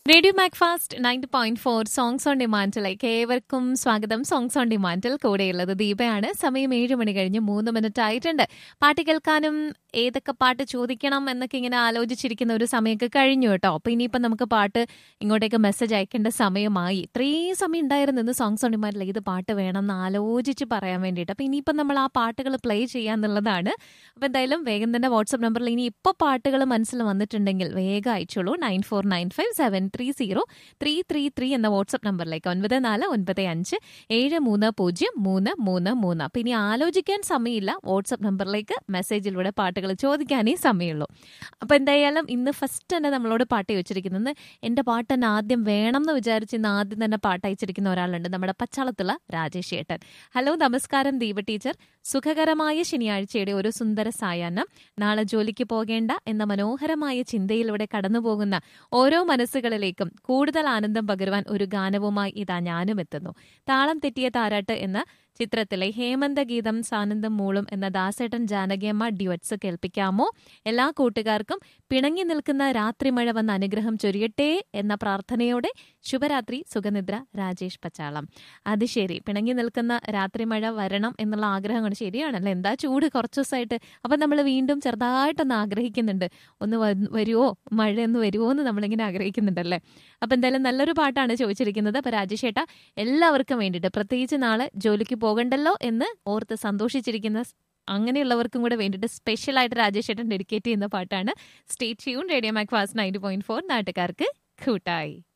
radio Macfast ninety point four songs on ഡിമാൻഡിലേക്ക് ഏവർക്കും സ്വാഗതം സോങ്സ് ഓൺ ഡിമാൻഡിൽ കൂടെയുള്ളത് ദീപയാണ് സമയം ഏഴ് മണി കഴിഞ്ഞ് മൂന്ന് മിനിറ്റ് ആയിട്ടുണ്ട് പാട്ട് കേൾക്കാനും ഏതൊക്കെ പാട്ട് ചോദിക്കണം എന്നൊക്കെ ഇങ്ങനെ ആലോചിച്ചിരിക്കുന്ന ഒരു സമയമൊക്കെ കഴിഞ്ഞു കേട്ടോ അപ്പൊ ഇനിയിപ്പം നമുക്ക് പാട്ട് ഇങ്ങോട്ടേക്ക് മെസ്സേജ് അയക്കേണ്ട സമയമായി ഇത്രയും സമയം ഉണ്ടായിരുന്നു ഇന്ന് സോങ്സ് ഓൺ ഡിമാൻഡിൽ ഏത് പാട്ട് വേണം എന്ന് ആലോചിച്ച് പറയാൻ വേണ്ടിയിട്ട് അപ്പൊ ഇനിയിപ്പം നമ്മൾ ആ പാട്ടുകൾ പ്ലേ ചെയ്യാന്നുള്ളതാണ് അപ്പൊ എന്തായാലും വേഗം തന്നെ വാട്സ്ആപ്പ് നമ്പറിൽ ഇനി ഇപ്പോൾ പാട്ടുകൾ മനസ്സിൽ വന്നിട്ടുണ്ടെങ്കിൽ വേഗം അയച്ചോളൂ nine four nine five seven three zero three three three എന്ന വാട്സ്ആപ്പ് നമ്പറിലേക്ക് ഒൻപത് നാല് ഒൻപത് അഞ്ച് ഏഴ് മൂന്ന് പൂജ്യം മൂന്ന് മൂന്ന് മൂന്ന് അപ്പൊ ഇനി ആലോചിക്കാൻ സമയമില്ല വാട്സ്ആപ്പ് നമ്പറിലേക്ക് മെസ്സേജിലൂടെ പാട്ടുകൾ ചോദിക്കാനേ സമയമുള്ളൂ അപ്പൊ എന്തായാലും ഇന്ന് ഫസ്റ്റ് തന്നെ നമ്മളോട് പാട്ട് ചോദിച്ചിരിക്കുന്നത് എന്റെ പാട്ട് തന്നെ ആദ്യം വേണം എന്ന് വിചാരിച്ച് ഇന്ന് ആദ്യം തന്നെ പാട്ട് അയച്ചിരിക്കുന്ന ഒരാളുണ്ട് നമ്മുടെ പച്ചാളത്തുള്ള രാജേഷ് ഏട്ടൻ ഹലോ നമസ്കാരം ദീപ ടീച്ചർ സുഖകരമായ ശനിയാഴ്ചയുടെ ഒരു സുന്ദര സായാഹ്നം നാളെ ജോലിക്ക് പോകേണ്ട എന്ന മനോഹരമായ ചിന്തയിലൂടെ കടന്നുപോകുന്ന ഓരോ മനസ്സുകളിലേക്കും കൂടുതൽ ആനന്ദം പകരുവാൻ ഒരു ഗാനവുമായി ഇതാ ഞാനും എത്തുന്നു താളം തെറ്റിയ താരാട്ട് എന്ന ചിത്രത്തിലെ ഹേമന്ത ഗീതം സാനന്ദം മൂളും എന്ന ദാസേട്ടൻ ജാനകിയമ്മ ഡ്യുവറ്റ്സ് കേൾപ്പിക്കാമോ എല്ലാ കൂട്ടുകാർക്കും പിണങ്ങി നിൽക്കുന്ന രാത്രി മഴ വന്ന അനുഗ്രഹം ചൊരിയട്ടെ എന്ന പ്രാർത്ഥനയോടെ ശുഭരാത്രി സുഖനിദ്ര രാജേഷ് പച്ചാളം അത് ശരി പിണങ്ങി നിൽക്കുന്ന രാത്രി മഴ വരണം എന്നുള്ള ആഗ്രഹം കൊണ്ട് ശരിയാണല്ലോ എന്താ ചൂട് കുറച്ച് ദിവസമായിട്ട് അപ്പം നമ്മൾ വീണ്ടും ചെറുതായിട്ടൊന്ന് ആഗ്രഹിക്കുന്നുണ്ട് ഒന്ന് വ- വരുവോ മഴയൊന്ന് വരുമോ എന്ന് നമ്മളിങ്ങനെ ആഗ്രഹിക്കുന്നുണ്ടല്ലേ അപ്പം എന്തായാലും നല്ലൊരു പാട്ടാണ് ചോദിച്ചിരിക്കുന്നത് അപ്പം രാജേഷ് ഏട്ടാ എല്ലാവർക്കും വേണ്ടിയിട്ട് പ്രത്യേകിച്ച് നാളെ ജോലിക്ക് പോകണ്ടല്ലോ എന്ന് ഓർത്ത് സന്തോഷിച്ചിരിക്കുന്ന സ് അങ്ങനെയുള്ളവർക്കും കൂടെ വേണ്ടിയിട്ട് സ്പെഷ്യലായിട്ട് രാജേഷ് ഏട്ടൻ ഡെഡിക്കേറ്റ് ചെയ്യുന്ന പാട്ടാണ് stay tune radio Macfast ninety point four നാട്ടുകാർക്ക് കൂട്ടായി